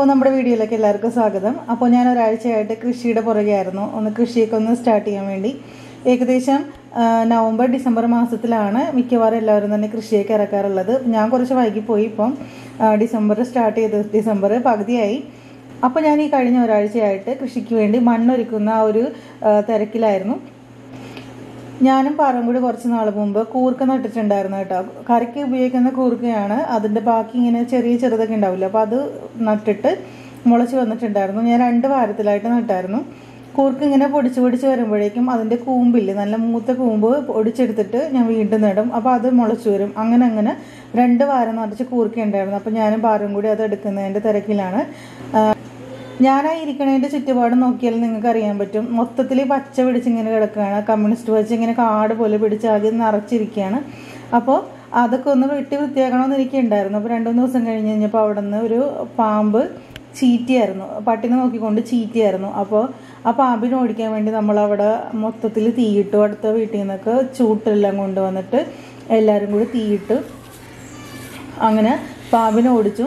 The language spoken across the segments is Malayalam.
നമ്മുടെ വീഡിയോയിലേക്ക് എല്ലാവർക്കും സ്വാഗതം അപ്പോൾ ഞാൻ ഒരാഴ്ചയായിട്ട് കൃഷിയുടെ പുറകെയായിരുന്നു ഒന്ന് കൃഷിയൊക്കെ ഒന്ന് സ്റ്റാർട്ട് ചെയ്യാൻ വേണ്ടി ഏകദേശം ആ, നവംബർ ഡിസംബർ മാസത്തിലാണ് മിക്കവാറും എല്ലാവരും തന്നെ കൃഷിയൊക്കെ ഇറക്കാറുള്ളത് ഞാൻ കുറച്ച് വൈകിപ്പോയി ഇപ്പം ആ, ഡിസംബർ സ്റ്റാർട്ട് ചെയ്ത് ഡിസംബർ പകുതിയായി അപ്പോൾ ഞാൻ ഈ കഴിഞ്ഞ ഒരാഴ്ചയായിട്ട് കൃഷിക്ക് വേണ്ടി മണ്ണൊരുക്കുന്ന ആ ഒരു ആ, തിരക്കിലായിരുന്നു ഞാനും പാറും കൂടി കുറച്ച് നാൾ മുമ്പ് കൂർക്ക നട്ടിട്ടുണ്ടായിരുന്നു കേട്ടോ കറിക്ക് ഉപയോഗിക്കുന്ന കൂർക്കയാണ് അതിൻ്റെ ബാക്കി ഇങ്ങനെ ചെറിയ ചെറുതൊക്കെ ഉണ്ടാവില്ല അപ്പോൾ അത് നട്ടിട്ട് മുളച്ച് വന്നിട്ടുണ്ടായിരുന്നു ഞാൻ രണ്ട് വാരത്തിലായിട്ട് നട്ടായിരുന്നു കൂർക്ക ഇങ്ങനെ പൊടിച്ച് പൊടിച്ച് വരുമ്പോഴേക്കും അതിൻ്റെ കൂമ്പില്ലേ നല്ല മൂത്ത കൂമ്പ് പൊടിച്ചെടുത്തിട്ട് ഞാൻ വീണ്ടും നടും അപ്പോൾ അത് മുളച്ച് വരും അങ്ങനെ അങ്ങനെ രണ്ട് വാരം നിറച്ച് കൂർക്ക ഉണ്ടായിരുന്നു അപ്പോൾ ഞാനും പാറും കൂടി അത് എടുക്കുന്നതിൻ്റെ തിരക്കിലാണ് ഞാനാ ഇരിക്കണതിന്റെ ചുറ്റുപാട് നോക്കിയാൽ നിങ്ങൾക്ക് അറിയാൻ പറ്റും മൊത്തത്തിൽ പച്ച പിടിച്ചിങ്ങനെ കിടക്കുകയാണ് കമ്മ്യൂണിസ്റ്റ് വെച്ച് ഇങ്ങനെ കാട് പോലെ പിടിച്ച് ആദ്യം നിറച്ചിരിക്കുകയാണ് അപ്പോൾ അതൊക്കെ ഒന്ന് വെട്ടി വൃത്തിയാക്കണമെന്ന് എനിക്കുണ്ടായിരുന്നു അപ്പോൾ രണ്ടു മൂന്ന് ദിവസം കഴിഞ്ഞ് കഴിഞ്ഞപ്പോൾ അവിടെ നിന്ന് ഒരു പാമ്പ് ചീറ്റിയായിരുന്നു പട്ടിനെ നോക്കിക്കൊണ്ട് ചീറ്റിയായിരുന്നു അപ്പോൾ ആ പാമ്പിനെ ഓടിക്കാൻ വേണ്ടി നമ്മൾ അവിടെ മൊത്തത്തിൽ തീയിട്ടു അടുത്ത വീട്ടിൽ നിന്നൊക്കെ ചൂട്ടെല്ലാം കൊണ്ടുവന്നിട്ട് എല്ലാവരും കൂടി തീയിട്ടു അങ്ങനെ പാമ്പിനെ ഓടിച്ചു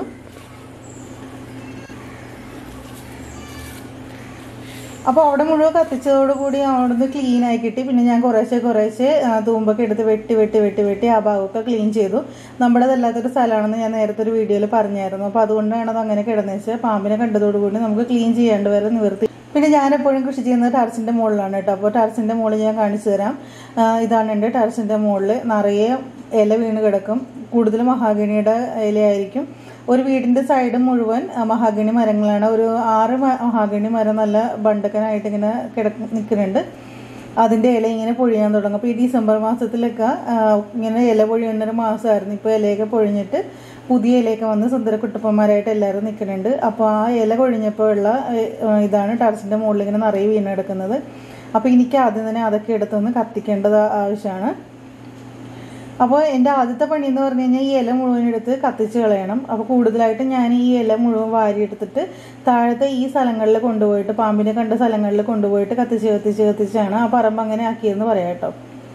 അപ്പോൾ അവിടെ മുഴുവൻ കത്തിച്ചതോടുകൂടി അവിടെ നിന്ന് ക്ലീൻ ആയി കിട്ടി പിന്നെ ഞാൻ കുറേശ്ശെ കുറേശ്ശെ ആ, തൂമ്പൊക്കെ എടുത്ത് വെട്ടി വെട്ടി വെട്ടി വെട്ടി ആ ഭാഗമൊക്കെ ക്ലീൻ ചെയ്തു നമ്മുടേതല്ലാത്തൊരു സ്ഥലമാണെന്ന് ഞാൻ നേരത്തെ ഒരു വീഡിയോയിൽ പറഞ്ഞായിരുന്നു അപ്പോൾ അതുകൊണ്ടാണ് അത് അങ്ങനെ കിടന്നേച്ച് പാമ്പിനെ കണ്ടതോടുകൂടി നമുക്ക് ക്ലീൻ ചെയ്യേണ്ടി വരെ നിവർത്തി പിന്നെ ഞാൻ എപ്പോഴും കൃഷി ചെയ്യുന്നത് ടെറസിൻ്റെ മുകളിലാണ് കേട്ടോ അപ്പോൾ ടെറസിൻ്റെ മുകളിൽ ഞാൻ കാണിച്ചു തരാം ആ, ഇതാണ് എൻ്റെ ടെറസിൻ്റെ മുകളിൽ നിറയെ ഇല വീണ് കിടക്കും കൂടുതൽ മഹാഗണിയുടെ ഇലയായിരിക്കും ഒരു വീടിൻ്റെ സൈഡ് മുഴുവൻ ആ, മഹാഗണി മരങ്ങളാണ് ഒരു ആറ് മ- മഹാഗണി മരം നല്ല ബണ്ടക്കനായിട്ട് ഇങ്ങനെ കിടക്ക് നിൽക്കുന്നുണ്ട് അതിൻ്റെ ഇല ഇങ്ങനെ പൊഴിയാൻ തുടങ്ങും അപ്പോൾ ഈ ഡിസംബർ മാസത്തിലൊക്കെ ആ, ഇങ്ങനെ ഇല പൊഴിയുന്നൊരു മാസമായിരുന്നു ഇപ്പോൾ ഇലയൊക്കെ പൊഴിഞ്ഞിട്ട് പുതിയ ഇലയൊക്കെ വന്ന് സുന്ദര കുട്ടപ്പന്മാരായിട്ട് എല്ലാവരും നിൽക്കുന്നുണ്ട് അപ്പോൾ ആ ഇല കൊഴിഞ്ഞപ്പോൾ ഉള്ള ഏ, ഇതാണ് ടെറസിൻ്റെ മുകളിൽ ഇങ്ങനെ നിറയെ വീണ് കിടക്കുന്നത് അപ്പോൾ എനിക്ക് ആദ്യം തന്നെ അതൊക്കെ എടുത്തൊന്ന് കത്തിക്കേണ്ടത് ആവശ്യമാണ് അപ്പോൾ എൻ്റെ ആദ്യത്തെ പണി എന്ന് പറഞ്ഞു കഴിഞ്ഞാൽ ഈ ഇല മുഴുവൻ എടുത്ത് കത്തിച്ച് കളയണം അപ്പോൾ കൂടുതലായിട്ട് ഞാൻ ഈ ഇല മുഴുവൻ വാരി എടുത്തിട്ട് താഴത്തെ ഈ സ്ഥലങ്ങളിൽ കൊണ്ടുപോയിട്ട് പാമ്പിനെ കണ്ട സ്ഥലങ്ങളിൽ കൊണ്ടുപോയിട്ട് കത്തിച്ച് കത്തിച്ച് കത്തിച്ചാണ് ആ പറമ്പ് അങ്ങനെ ആക്കിയെന്ന് പറയാം കേട്ടോ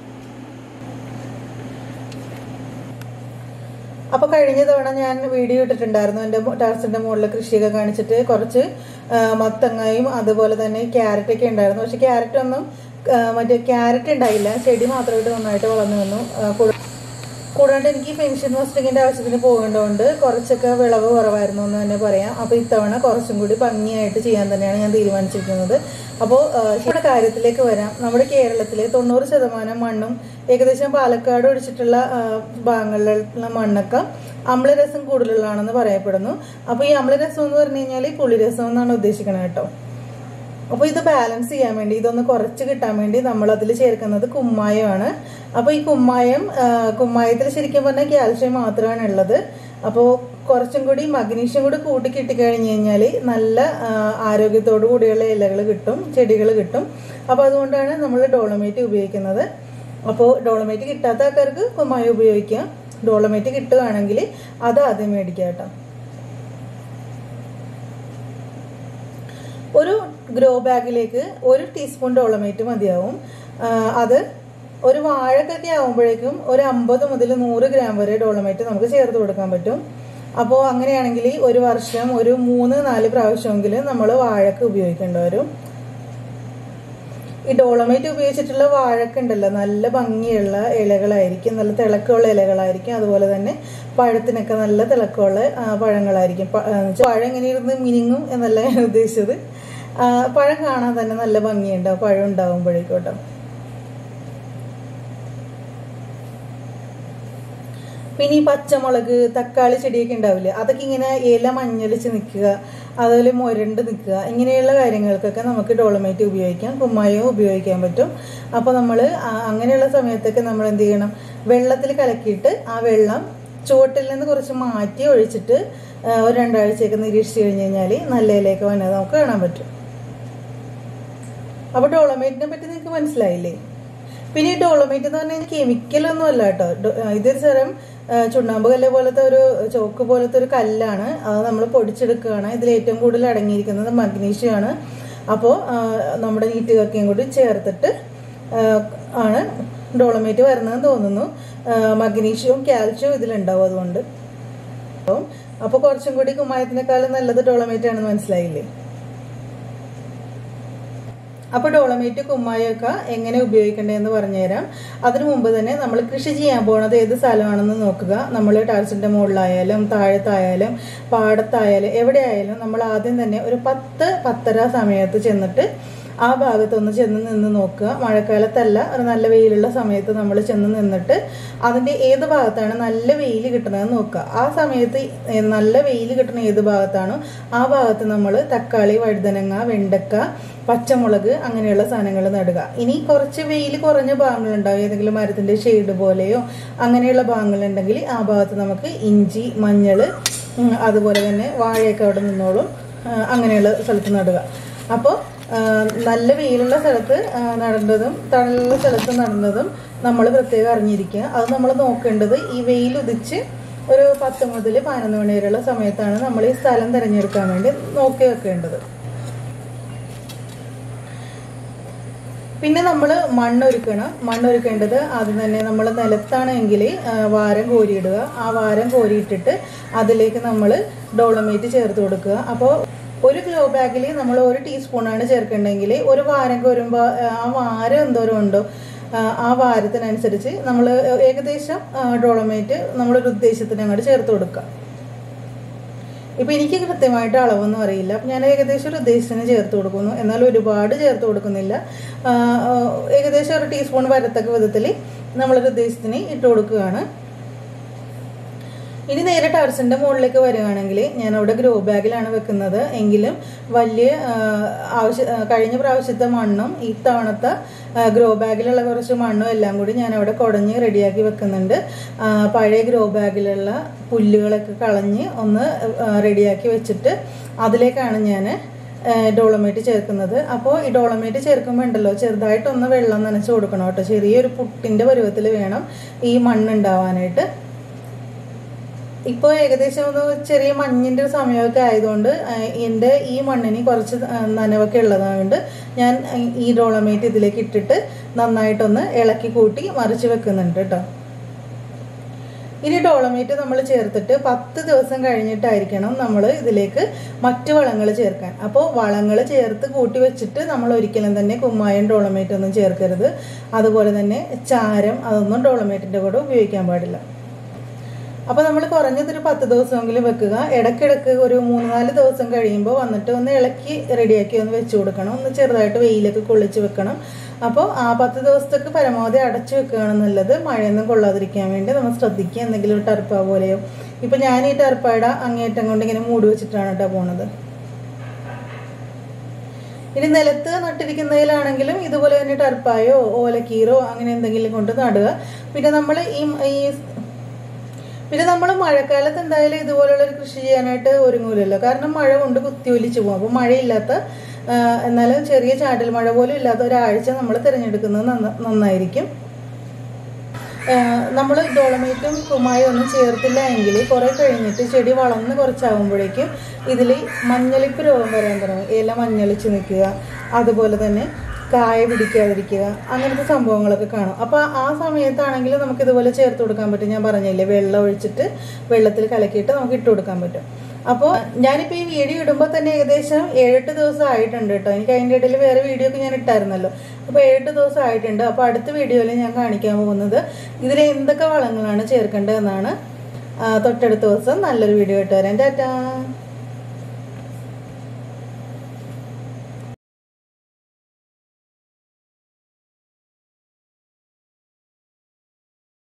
അപ്പോൾ കഴിഞ്ഞ തവണ ഞാൻ വീഡിയോ ഇട്ടിട്ടുണ്ടായിരുന്നു എൻ്റെ ടെറസിൻ്റെ മുകളിൽ കൃഷിയൊക്കെ കാണിച്ചിട്ട് കുറച്ച് ആ, മത്തങ്ങയും അതുപോലെ തന്നെ ക്യാരറ്റൊക്കെ ഉണ്ടായിരുന്നു പക്ഷെ ക്യാരറ്റ് ഒന്നും ആ, മറ്റേ ക്യാരറ്റ് ഉണ്ടായില്ല ചെടി മാത്രമായിട്ട് നന്നായിട്ട് വളർന്നു വന്നു ആ, കൂടാ- കൂടാണ്ട് എനിക്ക് പെൻഷൻ മസ്റ്ററിങ്ങിൻ്റെ ആവശ്യത്തിന് പോകേണ്ടതുകൊണ്ട് കുറച്ചൊക്കെ വിളവ് കുറവായിരുന്നു എന്ന് തന്നെ പറയാം അപ്പോൾ ഇത്തവണ കുറച്ചും കൂടി ഭംഗിയായിട്ട് ചെയ്യാൻ തന്നെയാണ് ഞാൻ തീരുമാനിച്ചിരിക്കുന്നത് അപ്പോൾ ഇവിടെ കാര്യത്തിലേക്ക് വരാം നമ്മുടെ കേരളത്തിലെ തൊണ്ണൂറ് ശതമാനം മണ്ണും ഏകദേശം പാലക്കാട് ഒഴിച്ചിട്ടുള്ള ആ, ഭാഗങ്ങളിലുള്ള മണ്ണൊക്കെ അമ്ലരസം കൂടുതലുള്ളതാണെന്ന് പറയപ്പെടുന്നു അപ്പോൾ ഈ അമ്ലരസം എന്ന് പറഞ്ഞു കഴിഞ്ഞാൽ പുളിരസം എന്നാണ് ഉദ്ദേശിക്കുന്നത് കേട്ടോ അപ്പോൾ ഇത് ബാലൻസ് ചെയ്യാൻ വേണ്ടി ഇതൊന്ന് കുറച്ച് കിട്ടാൻ വേണ്ടി നമ്മൾ അതിൽ ചേർക്കുന്നത് കുമ്മായമാണ് അപ്പോൾ ഈ കുമ്മായം ആ, കുമ്മായത്തിൽ ശരിക്കും പറഞ്ഞാൽ കാൽഷ്യം മാത്രമാണ് ഉള്ളത് അപ്പോൾ കുറച്ചും കൂടി മഗ്നീഷ്യം കൂടി കൂട്ടി കിട്ടിക്കഴിഞ്ഞ് കഴിഞ്ഞാൽ നല്ല ആ, ആരോഗ്യത്തോടു കൂടിയുള്ള ഇലകൾ കിട്ടും ചെടികൾ കിട്ടും അപ്പോൾ അതുകൊണ്ടാണ് നമ്മൾ ഡോളമേറ്റ് ഉപയോഗിക്കുന്നത് അപ്പോൾ ഡോളമേറ്റ് കിട്ടാത്ത ആൾക്കാർക്ക് കുമ്മായം ഉപയോഗിക്കാം ഡോളമേറ്റ് കിട്ടുകയാണെങ്കിൽ അത് ആദ്യം മേടിക്കാം കേട്ടോ ഒരു ഗ്രോ ബാഗിലേക്ക് ഒരു ടീസ്പൂൺ ഡോളമേറ്റ് മതിയാവും ആ, അത് ഒരു വാഴക്കൊക്കെ ആകുമ്പോഴേക്കും ഒരു അമ്പത് മുതൽ നൂറ് ഗ്രാം വരെ ഡോളമേറ്റ് നമുക്ക് ചേർത്ത് കൊടുക്കാൻ പറ്റും അപ്പോൾ അങ്ങനെയാണെങ്കിൽ ഒരു വർഷം ഒരു മൂന്ന് നാല് പ്രാവശ്യമെങ്കിലും നമ്മൾ വാഴക്ക് ഉപയോഗിക്കേണ്ടി വരും ഈ ഡോളമേറ്റ് ഉപയോഗിച്ചിട്ടുള്ള വാഴക്ക ഉണ്ടല്ലോ നല്ല ഭംഗിയുള്ള ഇലകളായിരിക്കും നല്ല തിളക്കമുള്ള ഇലകളായിരിക്കും അതുപോലെ തന്നെ പഴത്തിനൊക്കെ നല്ല തിളക്കമുള്ള ആ, പഴങ്ങളായിരിക്കും പ- ആ, എന്നുവെച്ചാ പഴം ഇങ്ങനെ ഇരുന്ന് മിനിങ്ങും എന്നല്ല ഞാൻ ഉദ്ദേശിച്ചത് ആ, പഴം കാണാൻ തന്നെ നല്ല ഭംഗിയുണ്ടാവും പഴം ഉണ്ടാവുമ്പോഴേക്കും കേട്ടോ പിന്നെ ഈ പച്ചമുളക് തക്കാളി ചെടിയൊക്കെ ഉണ്ടാവില്ലേ അതൊക്കെ ഇങ്ങനെ ഇല മഞ്ഞളിച്ച് നിൽക്കുക അതുപോലെ മുരണ്ട് നിൽക്കുക ഇങ്ങനെയുള്ള കാര്യങ്ങൾക്കൊക്കെ നമുക്ക് ഡോളമേറ്റ് ഉപയോഗിക്കാം കുമ്മായവും ഉപയോഗിക്കാൻ പറ്റും അപ്പോൾ നമ്മൾ അങ്ങനെയുള്ള സമയത്തൊക്കെ നമ്മൾ എന്ത് ചെയ്യണം വെള്ളത്തിൽ കലക്കിയിട്ട് ആ വെള്ളം ചുവട്ടിൽ നിന്ന് കുറച്ച് മാറ്റി ഒഴിച്ചിട്ട് ആ, ഒരു രണ്ടാഴ്ചയൊക്കെ നിരീക്ഷിച്ച് കഴിഞ്ഞ് കഴിഞ്ഞാൽ നല്ല ഇലയൊക്കെ വന്നത് നമുക്ക് കാണാൻ പറ്റും അപ്പോൾ ഡോളമേറ്റിനെ പറ്റി നിങ്ങൾക്ക് മനസ്സിലായില്ലേ പിന്നെ ഈ ഡോളമേറ്റ് എന്ന് പറഞ്ഞാൽ കെമിക്കൽ ഒന്നും അല്ല കേട്ടോ ഡോ- ഇതൊരു തരം ആ, ചുണ്ണാമ്പ് കല്ല് പോലത്തെ ഒരു ചോക്ക് പോലത്തെ ഒരു കല്ലാണ് അത് നമ്മൾ പൊടിച്ചെടുക്കുകയാണ് ഇതിൽ ഏറ്റവും കൂടുതൽ അടങ്ങിയിരിക്കുന്നത് മഗ്നീഷ്യം ആണ് അപ്പോൾ നമ്മുടെ നീറ്റുകക്കയും കൂടി ചേർത്തിട്ട് ആ, ആണ് ഡോളമേറ്റ് വരുന്നതെന്ന് തോന്നുന്നു മഗ്നീഷ്യവും കാൽഷ്യവും ഇതിലുണ്ടാവും അതുകൊണ്ട് അപ്പം അപ്പോൾ കുറച്ചും കൂടി കുമ്മായത്തിനേക്കാളും നല്ലത് ഡോളമേറ്റ് ആണെന്ന് മനസ്സിലായില്ലേ അപ്പോൾ ഡോളമേറ്റ് കുമ്മായൊക്കെ എങ്ങനെ ഉപയോഗിക്കേണ്ടതെന്ന് പറഞ്ഞുതരാം അതിനു മുമ്പ് തന്നെ നമ്മൾ കൃഷി ചെയ്യാൻ പോണത് ഏത് സ്ഥലമാണെന്ന് നോക്കുക നമ്മൾ ടാർസിൻ്റെ മുകളിലായാലും താഴത്തായാലും പാടത്തായാലും എവിടെയായാലും നമ്മൾ ആദ്യം തന്നെ ഒരു പത്ത് പത്തര സമയത്ത് ചെന്നിട്ട് ആ ഭാഗത്തൊന്ന് ചെന്ന് നിന്ന് നോക്കുക മഴക്കാലത്തല്ല ഒരു നല്ല വെയിലുള്ള സമയത്ത് നമ്മൾ ചെന്ന് നിന്നിട്ട് അതിൻ്റെ ഏത് ഭാഗത്താണ് നല്ല വെയിൽ കിട്ടുന്നതെന്ന് നോക്കുക ആ സമയത്ത് നല്ല വെയിൽ കിട്ടുന്ന ഏത് ഭാഗത്താണോ ആ ഭാഗത്ത് നമ്മൾ തക്കാളി വഴുതനങ്ങ വെണ്ടക്ക പച്ചമുളക് അങ്ങനെയുള്ള സാധനങ്ങൾ നടുക ഇനി കുറച്ച് വെയിൽ കുറഞ്ഞ ഭാഗങ്ങളുണ്ടാവും ഏതെങ്കിലും മരത്തിൻ്റെ ഷെയ്ഡ് പോലെയോ അങ്ങനെയുള്ള ഭാഗങ്ങളുണ്ടെങ്കിൽ ആ ഭാഗത്ത് നമുക്ക് ഇഞ്ചി മഞ്ഞൾ അതുപോലെ തന്നെ വാഴയൊക്കെ അവിടെ നിന്നോളും അങ്ങനെയുള്ള സ്ഥലത്ത് നടുക അപ്പോൾ നല്ല വെയിലുള്ള സ്ഥലത്ത് നടന്നതും തണലുള്ള സ്ഥലത്ത് നടന്നതും നമ്മൾ പ്രത്യേകം അറിഞ്ഞിരിക്കുക അത് നമ്മൾ നോക്കേണ്ടത് ഈ വെയിൽ ഉദിച്ച് ഒരു പത്ത് മുതൽ പതിനൊന്ന് മണി വരെയുള്ള സമയത്താണ് നമ്മൾ ഈ സ്ഥലം തിരഞ്ഞെടുക്കാൻ വേണ്ടി നോക്കി വെക്കേണ്ടത് പിന്നെ നമ്മൾ മണ്ണൊരുക്കണം മണ്ണൊരുക്കേണ്ടത് ആദ്യം തന്നെ നമ്മൾ നിലത്താണെങ്കിൽ വാരം കോരിയിടുക ആ വാരം കോരിയിട്ടിട്ട് അതിലേക്ക് നമ്മൾ ഡോളമേറ്റ് ചേർത്ത് കൊടുക്കുക അപ്പോൾ ഒരു ഗ്രോ ബാഗിൽ നമ്മൾ ഒരു ടീസ്പൂണാണ് ചേർക്കേണ്ടതെങ്കിൽ ഒരു വാരം കോരുമ്പോൾ ആ വാരം എന്തോരം ഉണ്ടോ ആ വാരത്തിനനുസരിച്ച് നമ്മൾ ഏകദേശം ഡോളമേറ്റ് നമ്മളൊരു ഉദ്ദേശത്തിന് അങ്ങോട്ട് ചേർത്ത് കൊടുക്കുക ഇപ്പം എനിക്ക് കൃത്യമായിട്ട് അളവൊന്നും അറിയില്ല അപ്പം ഞാൻ ഏകദേശം ഒരു ഉദ്ദേശത്തിന് ചേർത്ത് കൊടുക്കുന്നു എന്നാൽ ഒരുപാട് ചേർത്ത് കൊടുക്കുന്നില്ല ഏകദേശം ഒരു ടീസ്പൂൺ വരത്തക്ക വിധത്തിൽ നമ്മളൊരു ഉദ്ദേശത്തിന് ഇട്ട് കൊടുക്കുകയാണ് ഇനി നേരെ ടെറസിൻ്റെ മുകളിലേക്ക് വരികയാണെങ്കിൽ ഞാൻ അവിടെ ഗ്രോ ബാഗിലാണ് വെക്കുന്നത് എങ്കിലും വലിയ ആവശ്യ കഴിഞ്ഞ പ്രാവശ്യത്തെ മണ്ണും ഈ തവണത്തെ ഗ്രോ ബാഗിലുള്ള കുറച്ച് മണ്ണും എല്ലാം കൂടി ഞാൻ അവിടെ കുടഞ്ഞ് റെഡിയാക്കി വെക്കുന്നുണ്ട് പഴയ ഗ്രോ ബാഗിലുള്ള പുല്ലുകളൊക്കെ കളഞ്ഞ് ഒന്ന് റെഡിയാക്കി വെച്ചിട്ട് അതിലേക്കാണ് ഞാൻ ഡോളമേറ്റ് ചേർക്കുന്നത് അപ്പോൾ ഈ ഡോളമേറ്റ് ചേർക്കുമ്പോൾ ഉണ്ടല്ലോ ചെറുതായിട്ടൊന്ന് വെള്ളം നനച്ച് കൊടുക്കണം കേട്ടോ ചെറിയൊരു പുട്ടിൻ്റെ പരുവത്തിൽ വേണം ഈ മണ്ണ് ഉണ്ടാവാനായിട്ട് ഇപ്പോൾ ഏകദേശം ഒന്ന് ചെറിയ മഞ്ഞിൻ്റെ ഒരു സമയമൊക്കെ ആയതുകൊണ്ട് എൻ്റെ ഈ മണ്ണിന് കുറച്ച് നനവൊക്കെ ഉള്ളതുകൊണ്ട് ഞാൻ ഈ ഡോളമേറ്റ് ഇതിലേക്ക് ഇട്ടിട്ട് നന്നായിട്ടൊന്ന് ഇളക്കി കൂട്ടി മറിച്ച് വെക്കുന്നുണ്ട് കേട്ടോ ഇനി ഡോളമേറ്റ് നമ്മൾ ചേർത്തിട്ട് പത്ത് ദിവസം കഴിഞ്ഞിട്ടായിരിക്കണം നമ്മൾ ഇതിലേക്ക് മറ്റു വളങ്ങൾ ചേർക്കാൻ അപ്പോൾ വളങ്ങൾ ചേർത്ത് കൂട്ടി വെച്ചിട്ട് നമ്മൾ ഒരിക്കലും തന്നെ കുമ്മായം ഡോളമേറ്റ് ഒന്നും ചേർക്കരുത് അതുപോലെ തന്നെ ചാരം അതൊന്നും ഡോളമേറ്റിൻ്റെ കൂടെ ഉപയോഗിക്കാൻ പാടില്ല അപ്പോൾ നമ്മൾ കുറഞ്ഞതൊരു പത്ത് ദിവസമെങ്കിലും വെക്കുക ഇടയ്ക്കിടയ്ക്ക് ഒരു മൂന്ന് നാല് ദിവസം കഴിയുമ്പോൾ വന്നിട്ട് ഒന്ന് ഇളക്കി റെഡിയാക്കി ഒന്ന് വെച്ച് കൊടുക്കണം ഒന്ന് ചെറുതായിട്ട് വെയിലൊക്കെ കൊള്ളിച്ച് വെക്കണം അപ്പോൾ ആ പത്ത് ദിവസത്തേക്ക് പരമാവധി അടച്ചു വെക്കുകയാണ് നല്ലത് മഴയൊന്നും കൊള്ളാതിരിക്കാൻ വേണ്ടി നമ്മൾ ശ്രദ്ധിക്കുക എന്തെങ്കിലും ഒരു ടർപ്പ പോലെയോ ഇപ്പം ഞാൻ ഈ ടർപ്പയുടെ അങ്ങേറ്റം കൊണ്ട് ഇങ്ങനെ മൂടി വെച്ചിട്ടാണ് കേട്ടോ പോണത് ഇനി നിലത്ത് നട്ടിരിക്കുന്നതിലാണെങ്കിലും ഇതുപോലെ തന്നെ ടർപ്പായോ ഓലക്കീറോ അങ്ങനെ എന്തെങ്കിലും കൊണ്ട് നടുക പിന്നെ നമ്മൾ ഈ ഈ പിന്നെ നമ്മൾ മഴക്കാലത്ത് എന്തായാലും ഇതുപോലുള്ള ഒരു കൃഷി ചെയ്യാനായിട്ട് ഒരുങ്ങൂലല്ലോ കാരണം മഴ കൊണ്ട് കുത്തിയൊലിച്ചു പോകും അപ്പോൾ മഴയില്ലാത്ത എന്നാലും ചെറിയ ചാറ്റൽ മഴ പോലും ഇല്ലാത്ത ഒരാഴ്ച നമ്മൾ തിരഞ്ഞെടുക്കുന്നത് നന്നായിരിക്കും നമ്മൾ ഡോളമേറ്റും കുമ്മായും ഒന്നും ചേർത്തില്ല എങ്കിൽ കുറേ കഴിഞ്ഞിട്ട് ചെടി വളർന്ന് കുറച്ചാകുമ്പോഴേക്കും ഇതിൽ മഞ്ഞളിപ്പ് രോഗം വരാൻ തുടങ്ങും ഇല മഞ്ഞളിച്ച് നിൽക്കുക അതുപോലെ തന്നെ കായ പിടിക്കാതിരിക്കുക അങ്ങനത്തെ സംഭവങ്ങളൊക്കെ കാണും അപ്പോൾ ആ സമയത്താണെങ്കിൽ നമുക്ക് ഇതുപോലെ ചേർത്ത് കൊടുക്കാൻ പറ്റും ഞാൻ പറഞ്ഞില്ലേ വെള്ളം ഒഴിച്ചിട്ട് വെള്ളത്തിൽ കലക്കിയിട്ട് നമുക്ക് ഇട്ട് കൊടുക്കാൻ പറ്റും അപ്പോൾ ഞാനിപ്പോൾ ഈ വീഡിയോ ഇടുമ്പോൾ തന്നെ ഏകദേശം ഏഴെട്ട് ദിവസം ആയിട്ടുണ്ട് കേട്ടോ എനിക്ക് അതിൻ്റെ ഇടയിൽ വേറെ വീഡിയോ ഒക്കെ ഞാൻ ഇട്ടായിരുന്നല്ലോ അപ്പോൾ ഏഴെട്ട് ദിവസം ആയിട്ടുണ്ട് അപ്പോൾ അടുത്ത വീഡിയോയിൽ ഞാൻ കാണിക്കാൻ പോകുന്നത് ഇതിൽ എന്തൊക്കെ വളങ്ങളാണ് ചേർക്കേണ്ടതെന്നാണ് തൊട്ടടുത്ത ദിവസം നല്ലൊരു വീഡിയോ ഇട്ട് വരാൻ ടാറ്റാ